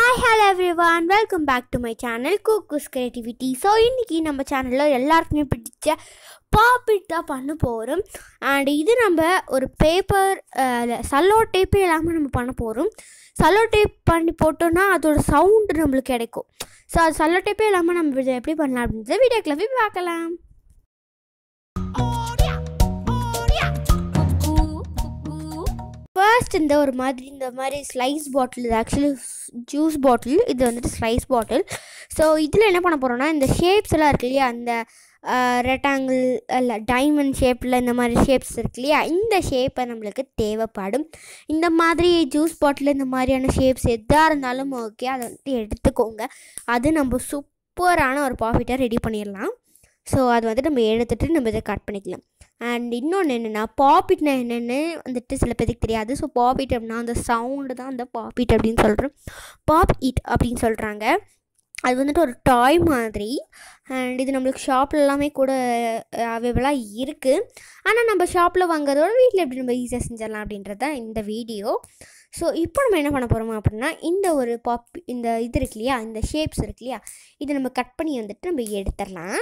hi hello everyone welcome back to my channel cookoo's creativity so இன்றைக்கி நம்ம சேனலில் எல்லாருக்குமே பிடிச்ச பாப்பிட் தான் பண்ண போகிறோம் அண்ட் இது நம்ம ஒரு பேப்பர் சல்லோ டேப்பே இல்லாமல் நம்ம பண்ண போகிறோம் சல்லோ டேப் பண்ணி போட்டோன்னா அதோட சவுண்டு நம்மளுக்கு கிடைக்கும் ஸோ அது சல்லோ டேப்பே இல்லாமல் நம்ம இதை எப்படி பண்ணலாம் அப்படின்றத வீடியோக்கில் போய் பார்க்கலாம் ஃபர்ஸ்ட் இந்த ஒரு மாதிரி இந்த மாதிரி ஸ்லைஸ் பாட்டில் இது ஆக்சுவலி ஜூஸ் பாட்டில் இது வந்துட்டு ஸ்லைஸ் பாட்டில் ஸோ இதில் என்ன பண்ண போகிறோம்னா இந்த ஷேப்ஸ் எல்லாம் இருக்கு இல்லையா அந்த ரெக்டாங்கிள் இல்லை டைமண்ட் ஷேப்பில் இந்த மாதிரி ஷேப்ஸ் இருக்கு இல்லையா இந்த ஷேப்பை நம்மளுக்கு தேவைப்படும் இந்த மாதிரி ஜூஸ் பாட்டில் இந்த மாதிரியான ஷேப்ஸ் எதாக இருந்தாலும் ஓகே அதை வந்துட்டு எடுத்துக்கோங்க அது நம்ம சூப்பரான ஒரு ப்ராஃபிட்டை ரெடி பண்ணிடலாம் ஸோ அது வந்துட்டு நம்ம எடுத்துகிட்டு நம்ம இதை கட் பண்ணிக்கலாம் அண்ட் இன்னொன்று என்னென்னா பாப்பிட்னா என்னென்னு வந்துட்டு சில பேருக்கு தெரியாது ஸோ பாப்பிட் அப்படின்னா அந்த சவுண்டு தான் அந்த பாப்பிட் அப்படின்னு சொல்கிறோம் பாப் இட் அப்படின்னு சொல்கிறாங்க அது வந்துட்டு ஒரு டாய் மாதிரி அண்ட் இது நம்மளுக்கு ஷாப்பில் எல்லாமே கூட அவைலபிளாக இருக்குது ஆனால் நம்ம ஷாப்பில் வாங்குறதோட வீட்டில் எப்படி நம்ம ஈஸியாக செஞ்சிடலாம் அப்படின்றது தான் இந்த வீடியோ ஸோ இப்போ நம்ம என்ன பண்ண போகிறோம் அப்படின்னா இந்த ஒரு பாப் இந்த இது இருக்கு இல்லையா இந்த ஷேப்ஸ் இருக்கு இல்லையா இதை நம்ம கட் பண்ணி வந்துட்டு நம்ம எடுத்துடலாம்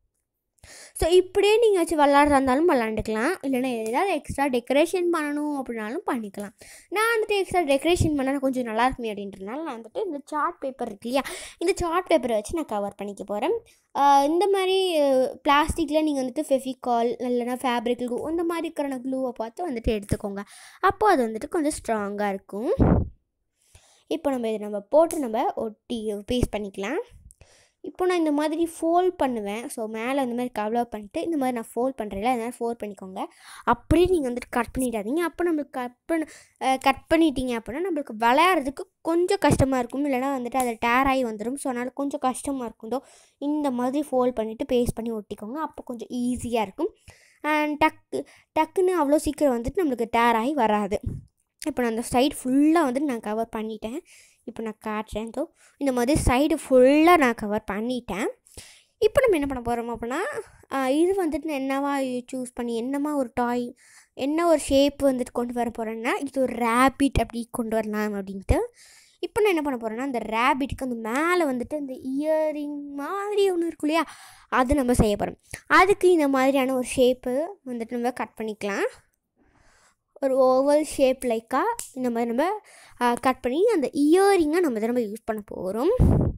ஸோ இப்படியே நீங்கள் வச்சு விளாட்றா இருந்தாலும் விளாண்டுக்கலாம் இல்லைன்னா ஏதாவது எக்ஸ்ட்ரா டெக்கரேஷன் பண்ணணும் அப்படின்னாலும் பண்ணிக்கலாம் நான் வந்துட்டு எக்ஸ்ட்ரா டெக்கரேஷன் பண்ணால் கொஞ்சம் நல்லா இருக்குமே அப்படின்றனால நான் வந்துட்டு இந்த சார்ட் பேப்பர் இருக்கு இல்லையா இந்த சார்ட் பேப்பரை வச்சு நான் கவர் பண்ணிக்க போகிறேன் இந்த மாதிரி பிளாஸ்டிக்கில் நீங்கள் வந்துட்டு ஃபெஃபிகால் இல்லைனா ஃபேப்ரிக் க்ளூ இந்த மாதிரி இருக்கிற க்ளூவை பார்த்து வந்துட்டு எடுத்துக்கோங்க அப்போது அது வந்துட்டு கொஞ்சம் ஸ்ட்ராங்காக இருக்கும் இப்போ நம்ம இதை நம்ம போட்டு நம்ம ஒட்டி பேஸ்ட் பண்ணிக்கலாம் இப்போ நான் இந்த மாதிரி ஃபோல்ட் பண்ணுவேன் ஸோ மேலே இந்த மாதிரி கவர் பண்ணிட்டு இந்த மாதிரி நான் ஃபோல்ட் பண்ணுறேன்ல அதனால் ஃபோல்ட் பண்ணிக்கோங்க அப்படியே நீங்கள் வந்துட்டு கட் பண்ணிடாதீங்க அப்போ நம்மளுக்கு கட் பண்ண கட் பண்ணிட்டீங்க அப்படின்னா நம்மளுக்கு விளையாடுறதுக்கு கொஞ்சம் கஷ்டமாக இருக்கும் இல்லைனா வந்துட்டு அதை டேர் ஆகி வந்துடும் ஸோ அதனால் கொஞ்சம் கஷ்டமாக இருக்கும் இந்த மாதிரி ஃபோல்ட் பண்ணிவிட்டு பேஸ்ட் பண்ணி ஒட்டிக்கோங்க அப்போ கொஞ்சம் ஈஸியாக இருக்கும் அண்ட் டக்கு டக்குன்னு அவ்வளோ சீக்கிரம் வந்துட்டு நம்மளுக்கு டேர் ஆகி வராது இப்போ நான் அந்த சைடு ஃபுல்லாக வந்துட்டு நான் கவர் பண்ணிட்டேன் இப்போ நான் காட்டுறேன் தோ இந்த மாதிரி சைடு ஃபுல்லாக நான் கவர் பண்ணிட்டேன் இப்போ நம்ம என்ன பண்ண போகிறோம் அப்படின்னா இது வந்துட்டு நான் என்னவா சூஸ் பண்ணி என்னமா ஒரு டாய் என்ன ஒரு ஷேப் வந்துட்டு கொண்டு வர போகிறேன்னா இது ஒரு ரேபிட் அப்படி கொண்டு வரலாம் அப்படின்ட்டு இப்போ நான் என்ன பண்ண போகிறேன்னா அந்த ரேபிட்க்கு அந்த மேலே வந்துட்டு அந்த இயரிங் மாதிரி ஒன்று இருக்கும் இல்லையா அது நம்ம செய்ய போகிறோம் அதுக்கு இந்த மாதிரியான ஒரு ஷேப்பு வந்துட்டு நம்ம கட் பண்ணிக்கலாம் ஒரு ஓவல் ஷேப் லைக்காக இந்த மாதிரி நம்ம கட் பண்ணி அந்த இயரிங்கை நம்ம இதை நம்ம யூஸ் பண்ண போகிறோம்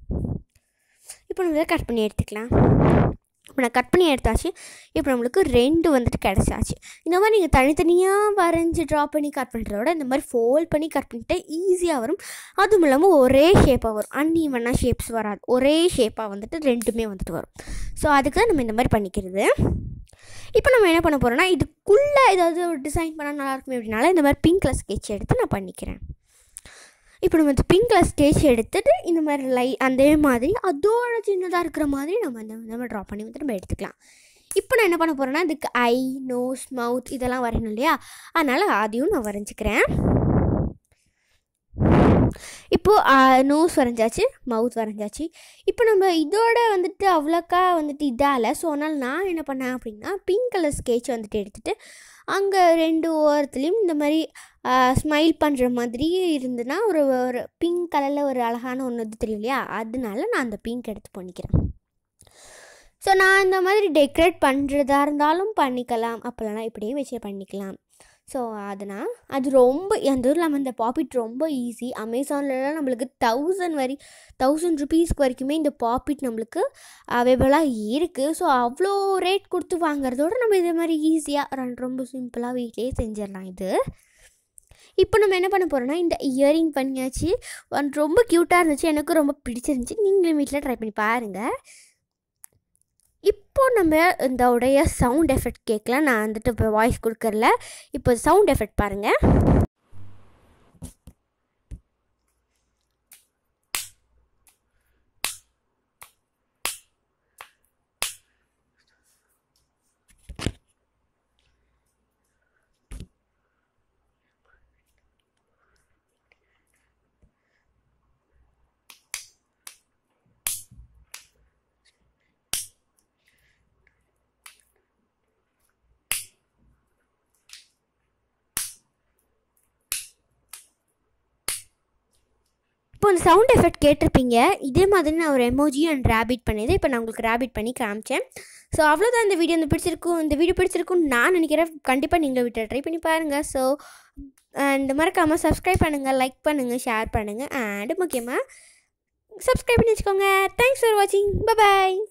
இப்போ நம்ம இதை கட் பண்ணி எடுத்துக்கலாம் இப்போ நான் கட் பண்ணி எடுத்தாச்சு இப்போ நம்மளுக்கு ரெண்டு வந்துட்டு கிடச்சாச்சு இந்த மாதிரி நீங்கள் தனித்தனியாக வரைஞ்சி ட்ரா பண்ணி கட் பண்ணுறத விட இந்த மாதிரி ஃபோல்ட் பண்ணி கட் பண்ணிட்டு ஈஸியாக வரும் அதுவும் இல்லாமல் ஒரே ஷேப்பாக வரும் அன்ஈவனாக ஷேப்ஸ் வராது ஒரே ஷேப்பாக வந்துட்டு ரெண்டுமே வந்துட்டு வரும் ஸோ அதுக்கு தான் நம்ம இந்த மாதிரி பண்ணிக்கிறது இப்போ நம்ம என்ன பண்ண போகிறோம்னா இதுக்குள்ளே ஏதாவது ஒரு டிசைன் பண்ணால் நல்லாயிருக்குமே அப்படின்னால இந்த மாதிரி பிங்க் கலர் ஸ்கெட்ச் எடுத்து நான் பண்ணிக்கிறேன் இப்போ நம்ம இந்த பிங்க் கலர் ஸ்கெட்ச் எடுத்துகிட்டு இந்த மாதிரி லை அதே மாதிரி அதோட சின்னதாக இருக்கிற மாதிரி நம்ம இந்த நம்ம ட்ரா பண்ணி வந்து நம்ம எடுத்துக்கலாம் இப்போ நான் என்ன பண்ண போகிறேன்னா இதுக்கு ஐ நோஸ் மவுத் இதெல்லாம் வரையணும் இல்லையா அதனால் அதையும் நான் வரைஞ்சிக்கிறேன் இப்போது நோஸ் வரைஞ்சாச்சு மவுத் வரைஞ்சாச்சு இப்போ நம்ம இதோட வந்துட்டு அவ்வளோக்கா வந்துட்டு இதால் ஸோ அதனால் நான் என்ன பண்ணேன் அப்படின்னா பிங்க் கலர் ஸ்கெட்ச் வந்துட்டு எடுத்துகிட்டு அங்கே ரெண்டு ஓரத்துலேயும் இந்த மாதிரி ஸ்மைல் பண்ணுற மாதிரி இருந்துன்னா ஒரு ஒரு பிங்க் கலரில் ஒரு அழகான ஒன்று இது தெரியும் இல்லையா அதனால நான் அந்த பிங்க் எடுத்து பண்ணிக்கிறேன் ஸோ நான் இந்த மாதிரி டெக்கரேட் பண்ணுறதா இருந்தாலும் பண்ணிக்கலாம் அப்போல்லாம் இப்படியே வச்சு பண்ணிக்கலாம் ஸோ அதனால் அது ரொம்ப அந்த ஊரில் நம்ம இந்த பாப்பிட் ரொம்ப ஈஸி அமேசான்லலாம் நம்மளுக்கு தௌசண்ட் வரி தௌசண்ட் ருபீஸ்க்கு வரைக்குமே இந்த பாப்பிட் நம்மளுக்கு அவைலபிளாக இருக்குது ஸோ அவ்வளோ ரேட் கொடுத்து வாங்குறதோட நம்ம இதே மாதிரி ஈஸியாக ரொம்ப சிம்பிளாக வீட்லேயே செஞ்சிடலாம் இது இப்போ நம்ம என்ன பண்ண போகிறோம்னா இந்த இயரிங் பண்ணியாச்சு ரொம்ப க்யூட்டாக இருந்துச்சு எனக்கும் ரொம்ப பிடிச்சிருந்துச்சி நீங்களும் வீட்டில் ட்ரை பண்ணி பாருங்கள் இப்போ நம்ம இந்த உடைய சவுண்ட் எஃபெக்ட் கேட்கலாம் நான் வந்துட்டு இப்போ வாய்ஸ் கொடுக்கறல இப்போ சவுண்ட் எஃபெக்ட் பாருங்கள் அந்த சவுண்ட் எஃபெக்ட் கேட்டிருப்பீங்க இதே மாதிரி நான் ஒரு எமோஜி அண்ட் ரேபிட் பண்ணியது இப்போ நான் உங்களுக்கு ரேபிட் பண்ணி காமிச்சேன் ஸோ அவ்வளோதான் இந்த வீடியோ இந்த பிடிச்சிருக்கும் இந்த வீடியோ பிடிச்சிருக்கும்னு நான் நினைக்கிறேன் கண்டிப்பாக நீங்கள் வீட்டில் ட்ரை பண்ணி பாருங்கள் ஸோ அண்ட் மறக்காமல் சப்ஸ்கிரைப் பண்ணுங்கள் லைக் பண்ணுங்கள் ஷேர் பண்ணுங்கள் அண்ட் முக்கியமாக சப்ஸ்கிரைப் பண்ணி வச்சுக்கோங்க தேங்க்ஸ் ஃபார் வாட்சிங் பாய்